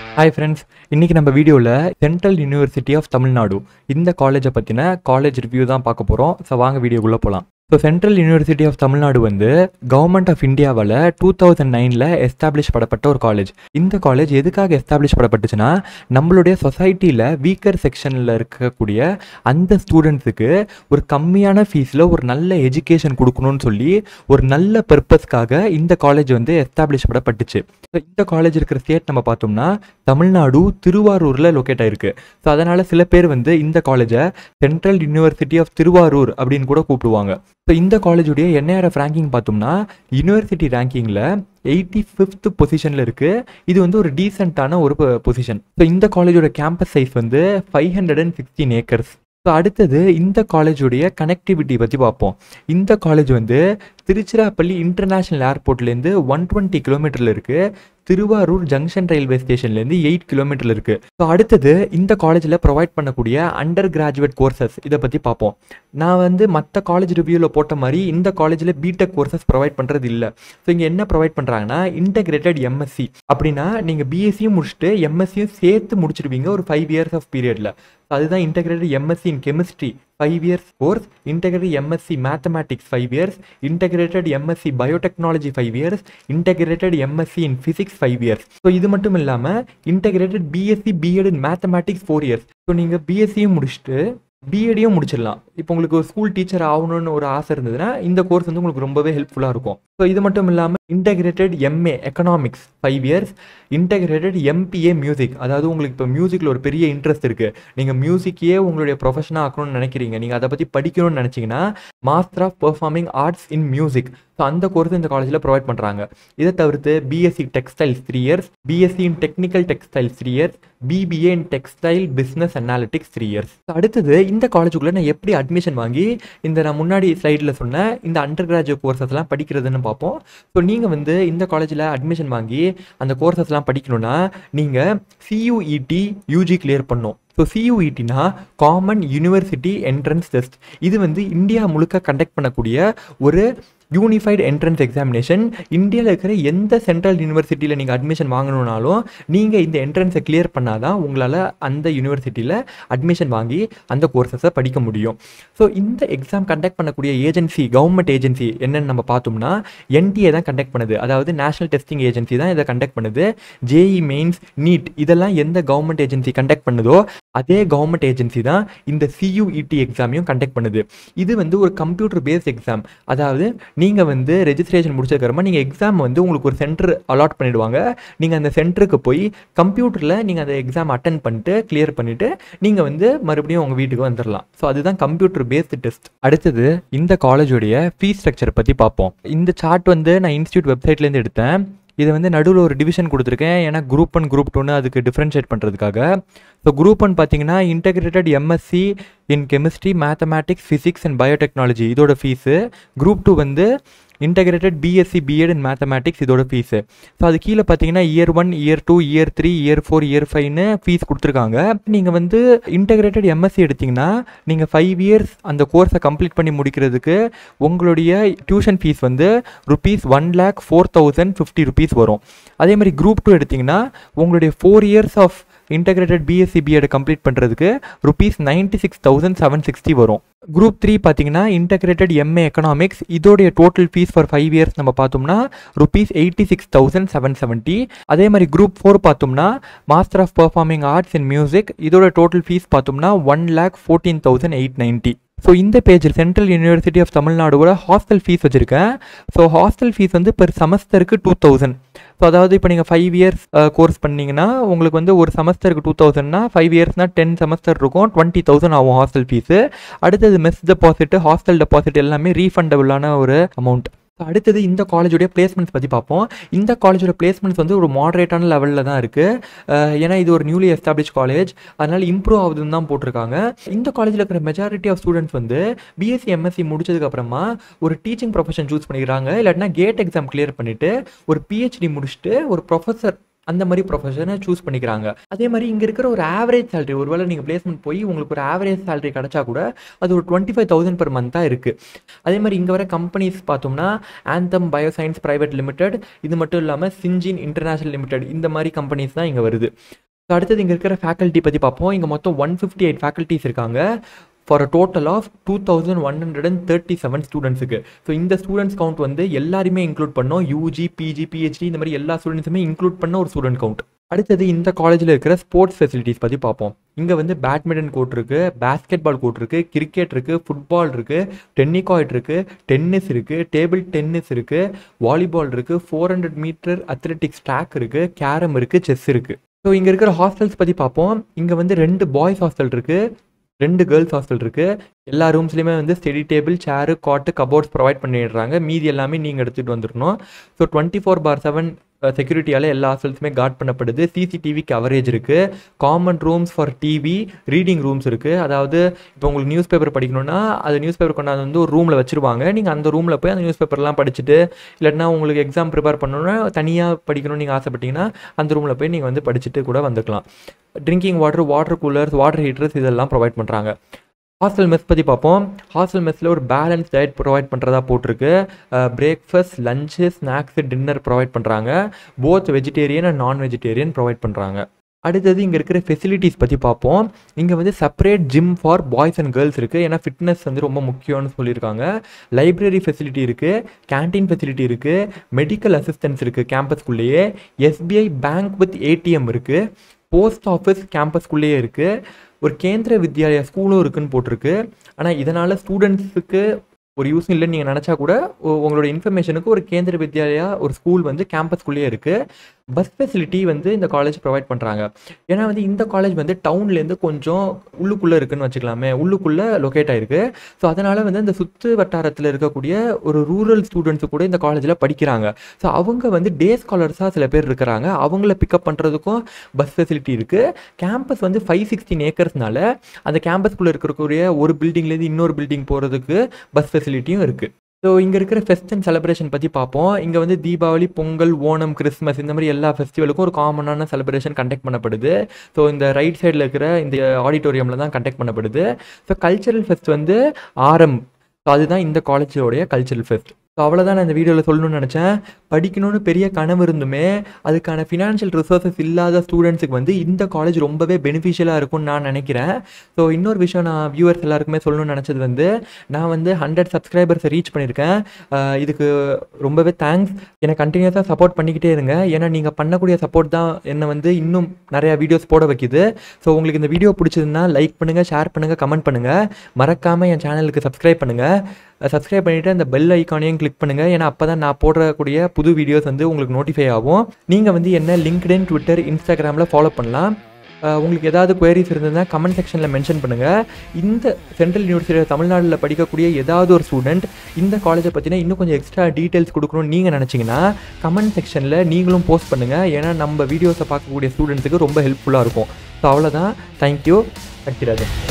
hi friends இன்றைக்கி நம்ம வீடியோவில் சென்ட்ரல் யூனிவர்சிட்டி ஆஃப் தமிழ்நாடு இந்த காலேஜை பற்றின காலேஜ் ரிவ்யூ தான் பார்க்க போகிறோம் ஸோ வாங்க வீடியோக்குள்ளே போகலாம் so central university of Tamil Nadu வந்து கவர்மெண்ட் ஆஃப் இந்தியாவால் டூ தௌசண்ட் நைனில் எஸ்டாப்ளிஷ் பண்ணப்பட்ட ஒரு காலேஜ் இந்த காலேஜ் எதுக்காக எஸ்டாப்ளிஷ் பண்ணப்பட்டுச்சுன்னா நம்மளுடைய சொசைட்டியில் வீக்கர் செக்ஷனில் இருக்கக்கூடிய அந்த ஸ்டூடெண்ட்ஸுக்கு ஒரு கம்மியான ஃபீஸில் ஒரு நல்ல எஜுகேஷன் கொடுக்கணும்னு சொல்லி ஒரு நல்ல பர்பஸ்க்காக இந்த காலேஜ் வந்து எஸ்டாப்ளிஷ் பண்ணப்பட்டுச்சு ஸோ இந்த காலேஜ் இருக்கிற ஸ்டேட் நம்ம பார்த்தோம்னா தமிழ்நாடு திருவாரூரில் லொக்கேட் ஆயிருக்கு ஸோ அதனால் சில பேர் வந்து இந்த காலேஜை சென்ட்ரல் யூனிவர்சிட்டி ஆஃப் திருவாரூர் அப்படின்னு கூட கூப்பிடுவாங்க ஸோ இந்த காலேஜுடைய என்ஐஆர்எஃப் ரேங்கிங் பார்த்தோம்னா யூனிவர்சிட்டி ரேங்கிங்கில் எயிட்டி ஃபிஃப்த் பொசிஷனில் இருக்குது இது வந்து ஒரு டீசெண்டான ஒரு பொசிஷன் ஸோ இந்த காலேஜோட கேம்பஸ் சைஸ் வந்து five hundred and sixteen acres so அடுத்தது இந்த காலேஜுடைய கனெக்டிவிட்டி பற்றி பார்ப்போம் இந்த காலேஜ் வந்து திருச்சிராப்பள்ளி இன்டர்நேஷ்னல் ஏர்போர்ட்லேருந்து ஒன் டுவெண்ட்டி கிலோமீட்டரில் இருக்குது திருவாரூர் ஜங்ஷன் ரயில்வே ஸ்டேஷன்லேருந்து எயிட் கிலோமீட்டரில் இருக்குது ஸோ அடுத்தது இந்த காலேஜில் ப்ரொவைட் பண்ணக்கூடிய அண்டர் கிராஜுவேட் கோர்சஸ் இதை பற்றி பார்ப்போம் நான் வந்து மற்ற காலேஜ் ரிவ்யூவில் போட்ட மாதிரி இந்த காலேஜில் பிடெக் கோர்சஸ் ப்ரொவைட் பண்ணுறது இல்லை ஸோ இங்கே என்ன ப்ரொவைட் பண்ணுறாங்கன்னா இன்டகிரேட்டட் எம்எஸ்சி அப்படின்னா நீங்கள் பிஎஸ்சியும் முடிச்சுட்டு எம்எஸ்சியும் சேர்த்து முடிச்சிருவீங்க ஒரு ஃபைவ் இயர்ஸ் ஆஃப் பீரியடில் அதுதான் integrated MSc in chemistry five years course integrated MSc mathematics five years integrated MSc biotechnology five years integrated MSc in physics five years so இது மட்டும் இல்லாமல் integrated BSc BEd in mathematics four years so நீங்கள் பிஎஸ்சியும் முடிச்சுட்டு பிஎடையும் முடிச்சிடலாம் இப்போ உங்களுக்கு ஒரு ஸ்கூல் டீச்சர் ஆகணும்னு ஒரு ஆசை இருந்ததுன்னா இந்த கோர்ஸ் வந்து உங்களுக்கு ரொம்பவே ஹெல்ப்ஃபுல்லாக இருக்கும் ஸோ இது மட்டும் இல்லாமல் integrated MA economics five years integrated MBA music அதாவது உங்களுக்கு இப்போ மியூசிக்கில் ஒரு பெரிய இன்ட்ரெஸ்ட் இருக்குது நீங்கள் மியூசிக்கையே உங்களுடைய ப்ரொஃபஷனாக ஆக்கணும்னு நினைக்கிறீங்க நீங்கள் அதை பற்றி படிக்கணும்னு நினச்சிங்கன்னா master of performing arts in music so அந்த கோர்ஸ் இந்த காலேஜில் ப்ரொவைட் பண்ணுறாங்க இதை தவிர்த்து BSc textiles three years BSc in technical textiles three years BBA in textile business analytics three years அடுத்தது இந்த காலேஜுக்குள்ளே நான் எப்படி அட்மிஷன் வாங்கி இந்த நான் முன்னாடி ஸ்லைடில் சொன்ன இந்த அண்டர் கிராஜுவேட் கோர்சஸ்லாம் படிக்கிறதுன்னு பார்ப்போம் ஸோ நீங்கள் வந்து இந்த காலேஜில் அட்மிஷன் வாங்கி அந்த கோர்சஸ்லாம் படிக்கணும்னா நீங்கள் சியூஇடி யூஜி கிளியர் பண்ணும் ஸோ சியூஇடினா காமன் யூனிவர்சிட்டி என்ட்ரன்ஸ் டெஸ்ட் இது வந்து இந்தியா முழுக்க கண்டக்ட் பண்ணக்கூடிய ஒரு யூனிஃபைடு என்ட்ரன்ஸ் எக்ஸாமினேஷன் இந்தியாவில் இருக்கிற எந்த சென்ட்ரல் யூனிவர்சிட்டியில் நீங்கள் அட்மிஷன் வாங்கணுன்னாலும் நீங்கள் இந்த என்ட்ரன்ஸை கிளியர் பண்ணால் தான் உங்களால் அந்த யூனிவர்சிட்டியில் அட்மிஷன் வாங்கி அந்த கோர்சஸை படிக்க முடியும் ஸோ இந்த எக்ஸாம் கண்டக்ட் பண்ணக்கூடிய ஏஜென்சி கவர்மெண்ட் ஏஜென்சி என்னென்னு நம்ம பார்த்தோம்னா என்டிஏ தான் கண்டக்ட் பண்ணுது அதாவது நேஷனல் டெஸ்டிங் ஏஜென்சி தான் இதை கண்டக்ட் பண்ணுது ஜேஇ மெயின்ஸ் நீட் இதெல்லாம் எந்த கவர்மெண்ட் ஏஜென்சி கண்டக்ட் பண்ணுதோ அதே கவர்மெண்ட் ஏஜென்சி தான் இந்த சியூஇடி எக்ஸாமையும் கண்டக்ட் பண்ணுது இது வந்து ஒரு கம்ப்யூட்டர் பேஸ்ட் எக்ஸாம் அதாவது நீங்கள் வந்து ரெஜிஸ்ட்ரேஷன் முடிச்சதுக்கப்புறமா நீங்கள் எக்ஸாம் வந்து உங்களுக்கு ஒரு சென்டர் அலாட் பண்ணிவிடுவாங்க நீங்கள் அந்த சென்டருக்கு போய் கம்ப்யூட்டரில் நீங்கள் அந்த எக்ஸாம் அட்டன் பண்ணிட்டு கிளியர் பண்ணிவிட்டு நீங்கள் வந்து மறுபடியும் உங்கள் வீட்டுக்கு வந்துடலாம் ஸோ அதுதான் கம்ப்யூட்டர் பேஸ்டு டெஸ்ட் அடுத்தது இந்த காலேஜோடைய ஃபீஸ் ஸ்ட்ரக்சர் பற்றி பார்ப்போம் இந்த சார்ட் வந்து நான் இன்ஸ்டியூட் வெப்சைட்லேருந்து எடுத்தேன் இதை வந்து நடுவில் ஒரு டிவிஷன் கொடுத்துருக்கேன் ஏன்னா குரூப் ஒன் குரூப் டூன்னு அதுக்கு டிஃப்ரென்ஷியேட் பண்ணுறதுக்காக ஸோ குரூப் ஒன் பார்த்தீங்கன்னா integrated MSc in chemistry mathematics physics and biotechnology இதோட ஃபீஸு குரூப் டூ வந்து integrated BSc BEd in mathematics இதோட ஃபீஸு ஸோ அது கீழே பார்த்தீங்கன்னா year one year two year three year four year ஃபைவ்னு fees கொடுத்துருக்காங்க நீங்கள் வந்து இன்டகிரேட்டட் எம்எஸ்சி எடுத்திங்கன்னா நீங்கள் ஃபைவ் இயர்ஸ் அந்த கோர்ஸை கம்ப்ளீட் பண்ணி முடிக்கிறதுக்கு உங்களுடைய டியூஷன் ஃபீஸ் வந்து rupees one lakh four thousand fifty rupees வரும் அதே மாதிரி குரூப் டூ எடுத்திங்கன்னா உங்களுடைய four years of integrated BSc BEd complete பண்ணுறதுக்கு rupees ninety six thousand seven sixty வரும் குரூப் த்ரீ பார்த்தீங்கன்னா இன்டகிரேட்டட் எம்ஏ எக்கனாமிக்ஸ் இதோடைய total fees for five years நம்ம பார்த்தோம்னா rupees eighty six thousand seven seventy அதே மாதிரி குரூப் ஃபோர் பார்த்தோம்னா master of performing arts in music இதோட டோட்டல் ஃபீஸ் பார்த்தோம்னா one lakh fourteen thousand eight ninety so இந்த பேஜில் சென்ட்ரல் யூனிவர்சிட்டி ஆஃப் தமிழ்நாடோட ஹாஸ்டல் ஃபீஸ் வச்சுருக்கேன் ஸோ ஹாஸ்டல் ஃபீஸ் வந்து பெர் செமஸ்டருக்கு டூ தௌசண்ட் ஸோ அதாவது இப்போ நீங்கள் ஃபைவ் இயர்ஸ் கோர்ஸ் பண்ணிங்கன்னா உங்களுக்கு வந்து ஒரு செமஸ்டருக்கு டூ தௌசண்ட்னா ஃபைவ் இயர்ஸ்னால் டென் செமஸ்டர் இருக்கும் டுவெண்ட்டி தௌசண்ட் ஆகும் ஹாஸ்டல் ஃபீஸு அடுத்தது மெஸ் டெபாசிட் ஹாஸ்டல் டெபாசிட் எல்லாமே ரீஃபண்டபுளான ஒரு அமௌண்ட் அடுத்தது இந்த காலேஜுடைய பிளேஸ்மெண்ட்ஸ் பற்றி பார்ப்போம் இந்த காலேஜோட பிளேஸ்மெண்ட்ஸ் வந்து ஒரு மாடரேட்டான லெவலில் தான் இருக்குது ஏன்னா இது ஒரு நியூலி எஸ்டாப்ளிஷ் காலேஜ் அதனால் இம்ப்ரூவ் ஆகுதுன்னு தான் போட்டிருக்காங்க இந்த காலேஜில் இருக்கிற மெஜாரிட்டி ஆஃப் ஸ்டூடெண்ட்ஸ் வந்து பிஎஸ்சி எம்எஸ்சி முடிச்சதுக்கப்புறமா ஒரு டீச்சிங் ப்ரொஃபஷன் சூஸ் பண்ணிக்கிறாங்க இல்லாட்டினா கேட் எக்ஸாம் கிளியர் பண்ணிவிட்டு ஒரு பிஹெச்டி முடிச்சுட்டு ஒரு ப்ரொஃபஸர் அந்த மாதிரி ப்ரொஃபஷனை சூஸ் பண்ணிக்கிறாங்க அதே மாதிரி இங்கே இருக்கிற ஒரு ஆவரேஜ் சேலரி ஒருவேளை நீங்கள் பிளேஸ்மெண்ட் போய் உங்களுக்கு ஒரு ஆவரேஜ் சேலரி கிடச்சா கூட அது ஒரு டுவெண்ட்டி ஃபைவ் தௌசண்ட் பெர் மந்த்தாக இருக்குது அதே மாதிரி இங்கே வர கம்பெனிஸ் பார்த்தோம்னா ஆந்தம் பயோசைன்ஸ் பிரைவேட் லிமிடெட் இது மட்டும் இல்லாமல் சிஞ்சின் இன்டர்நேஷனல் லிமிடெட் இந்த மாதிரி கம்பெனிஸ் தான் இங்கே வருது ஸோ அடுத்தது இங்கே இருக்கிற ஃபேக்கல்ட்டி பற்றி பார்ப்போம் இங்கே மொத்தம் ஒன் ஃபிஃப்டி எயிட் ஃபேக்கல்ட்டிஸ் இருக்காங்க for a total of two thousand one hundred and thirty seven ஸ்டூடெண்ட்ஸுக்கு ஸோ இந்த ஸ்டூடெண்ட்ஸ் கவுண்ட் வந்து எல்லாருமே இன்க்ளூட் பண்ணோம் யூஜி பிஜி பிஹெச்டி இந்த மாதிரி எல்லா ஸ்டூடெண்ட்ஸுமே இன்க்ளூட் பண்ண ஒரு ஸ்டூடெண்ட் கவுண்ட் அடுத்தது இந்த காலேஜில் இருக்கிற ஸ்போர்ட்ஸ் ஃபெசிலிட்டிஸ் பற்றி பார்ப்போம் இங்கே வந்து பேட்மிண்டன் கோர்ட் இருக்குது பேஸ்கெட் பால் கோர்ட் இருக்குது கிரிக்கெட் இருக்குது ஃபுட்பால் இருக்குது டென்னிகாய்ட் இருக்குது டென்னிஸ் இருக்குது டேபிள் டென்னிஸ் இருக்குது வாலிபால் இருக்குது four hundred metre athletics track இருக்குது கேரம் இருக்குது செஸ் இருக்குது ஸோ இங்கே இருக்கிற ஹாஸ்டல்ஸ் பற்றி பார்ப்போம் இங்கே வந்து ரெண்டு பாய்ஸ் ஹாஸ்டல் இருக்குது ரெண்டு கேர்ள்ஸ் ஹாஸ்டல் இருக்குது எல்லா ரூம்ஸ்லையுமே வந்து ஸ்டடி டேபிள் சேரு காட்டு கபோர்ட்ஸ் ப்ரொவைட் பண்ணிடுறாங்க மீதி எல்லாமே நீங்கள் எடுத்துகிட்டு வந்துடணும் so twenty four by seven செக்யூரிட்டியால் எல்லா ஹாஸ்டல்ஸுமே கார்ட் பண்ணப்படுது சிசிடிவி கவரேஜ் இருக்குது common rooms for TV reading rooms இருக்குது அதாவது இப்போ உங்களுக்கு நியூஸ் பேப்பர் படிக்கணும்னா அது நியூஸ் பேப்பர் கொண்டாந்து வந்து ஒரு ரூமில் வச்சுருவாங்க நீங்கள் அந்த ரூமில் போய் அந்த நியூஸ் பேப்பர்லாம் படிச்சுட்டு இல்லைன்னா உங்களுக்கு எக்ஸாம் ப்ரிப்பேர் பண்ணணும்னா தனியாக படிக்கணும்னு நீங்கள் ஆசைப்பட்டீங்கன்னா அந்த ரூமில் போய் நீங்கள் வந்து படிச்சுட்டு கூட வந்துக்கலாம் drinking water water coolers water heaters இதெல்லாம் ப்ரொவைட் பண்ணுறாங்க ஹாஸ்டல் மெஸ் பற்றி பார்ப்போம் ஹாஸ்டல் மெஸ்ஸில் ஒரு பேலன்ஸ் டயட் ப்ரொவைட் பண்ணுறதா போட்டிருக்கு breakfast lunch snacks dinner provide பண்ணுறாங்க both vegetarian and non vegetarian provide பண்ணுறாங்க அடுத்தது இங்கே இருக்கிற ஃபெசிலிட்டிஸ் பற்றி பார்ப்போம் இங்கே வந்து separate gym for boys and girls இருக்குது ஏன்னா ஃபிட்னஸ் வந்து ரொம்ப முக்கியம்னு சொல்லியிருக்காங்க லைப்ரரி ஃபெசிலிட்டி இருக்குது கேன்டீன் ஃபெசிலிட்டி இருக்குது மெடிக்கல் அசிஸ்டன்ஸ் இருக்குது கேம்பஸ்குள்ளேயே எஸ்பிஐ பேங்க் வித் ஏடிஎம் இருக்குது போஸ்ட் ஆஃபீஸ் கேம்பஸ்குள்ளேயே இருக்குது ஒரு கேந்திர வித்யாலயா ஸ்கூலும் இருக்குன்னு போட்டிருக்கு ஆனால் இதனால் ஸ்டூடெண்ட்ஸுக்கு ஒரு யூஸ் இல்லைன்னு நீங்கள் நினச்சா கூட உங்களோட இன்ஃபர்மேஷனுக்கு ஒரு கேந்திர வித்யாலயா ஒரு ஸ்கூல் வந்து கேம்பஸ்குள்ளேயே இருக்குது பஸ் ஃபெசிலிட்டி வந்து இந்த காலேஜ் ப்ரொவைட் பண்ணுறாங்க ஏன்னா வந்து இந்த காலேஜ் வந்து டவுன்லேருந்து கொஞ்சம் உள்ளுக்குள்ளே இருக்குன்னு வச்சுக்கலாமே உள்ளுக்குள்ளே லொக்கேட் ஆயிருக்கு ஸோ அதனால் வந்து இந்த சுற்று வட்டாரத்தில் இருக்கக்கூடிய ஒரு ரூரல் ஸ்டூடெண்ட்ஸு கூட இந்த காலேஜில் படிக்கிறாங்க ஸோ அவங்க வந்து டே ஸ்காலர்ஸாக சில பேர் இருக்கிறாங்க அவங்கள பிக்கப் பண்ணுறதுக்கும் பஸ் ஃபெசிலிட்டி இருக்குது கேம்பஸ் வந்து ஃபைவ் சிக்ஸ்டீன் ஏக்கர்ஸ்னால அந்த கேம்பஸ்குள்ளே இருக்கக்கூடிய ஒரு பில்டிங்லேருந்து இன்னொரு பில்டிங் போகிறதுக்கு பஸ் ஃபெசிலிட்டியும் இருக்குது ஸோ இங்கே இருக்கிற ஃபெஸ்ட் அண்ட் செலிப்ரேஷன் பற்றி பார்ப்போம் இங்கே வந்து தீபாவளி பொங்கல் ஓணம் கிறிஸ்மஸ் இந்த மாதிரி எல்லா ஃபெஸ்டிவலுக்கும் ஒரு காமனான செலிப்ரேஷன் கண்டக்ட் பண்ணப்படுது ஸோ இந்த ரைட் சைடில் இருக்கிற இந்த ஆடிட்டோரியமில் தான் கண்டக்ட் பண்ணப்படுது ஸோ கல்ச்சரல் ஃபெஸ்ட் வந்து ஆரம் ஸோ அதுதான் இந்த காலேஜோடைய கல்ச்சரல் ஃபெஸ்ட் ஸோ அவ்வளோதான் நான் இந்த வீடியோவில் சொல்லணும்னு நினச்சேன் படிக்கணும்னு பெரிய கனவு இருந்துமே அதுக்கான ஃபினான்ஷியல் ரிசோர்ஸஸ் இல்லாத ஸ்டூடெண்ட்ஸுக்கு வந்து இந்த காலேஜ் ரொம்பவே பெனிஃபிஷியலாக இருக்கும்னு நான் நினைக்கிறேன் ஸோ இன்னொரு விஷயம் நான் வியூவர்ஸ் எல்லாருக்குமே சொல்லணும்னு நினச்சது வந்து நான் வந்து ஹண்ட்ரட் சப்ஸ்கிரைபர்ஸை ரீச் பண்ணியிருக்கேன் இதுக்கு ரொம்பவே தேங்க்ஸ் என்னை கண்டினியூஸாக சப்போர்ட் பண்ணிக்கிட்டே இருங்க ஏன்னா நீங்கள் பண்ணக்கூடிய சப்போர்ட் தான் என்னை வந்து இன்னும் நிறையா வீடியோஸ் போட வைக்குது ஸோ உங்களுக்கு இந்த வீடியோ பிடிச்சதுன்னா லைக் பண்ணுங்கள் ஷேர் பண்ணுங்கள் கமெண்ட் பண்ணுங்கள் மறக்காமல் என் சேனலுக்கு சப்ஸ்கிரைப் பண்ணுங்கள் சப்ஸ்கிரைப் பண்ணிவிட்டு அந்த பெல் ஐக்கானையும் கிளிக் பண்ணுங்கள் ஏன்னா அப்போ தான் நான் போடக்கூடிய புது வீடியோஸ் வந்து உங்களுக்கு நோட்டிஃபை ஆகும் நீங்கள் வந்து என்ன லிங்க்டின் ட்விட்டர் இன்ஸ்டாகிராமில் ஃபாலோ பண்ணலாம் உங்களுக்கு ஏதாவது குவரிஸ் இருந்ததுன்னா கமெண்ட் செக்ஷனில் மென்ஷன் பண்ணுங்கள் இந்த சென்ட்ரல் யூனிவர்சிட்டியில் தமிழ்நாட்டில் படிக்கக்கூடிய ஏதாவது ஒரு ஸ்டூடெண்ட் இந்த காலேஜை பற்றினா இன்னும் கொஞ்சம் எக்ஸ்ட்ரா டீட்டெயில்ஸ் கொடுக்கணும்னு நீங்கள் நினச்சிங்கன்னா கமெண்ட் செக்ஷனில் நீங்களும் போஸ்ட் பண்ணுங்கள் ஏன்னா நம்ம வீடியோஸை பார்க்கக்கூடிய ஸ்டூடெண்ட்ஸுக்கு ரொம்ப ஹெல்ப்ஃபுல்லாக இருக்கும் ஸோ அவ்வளோதான் தேங்க்யூ சக்திராஜன்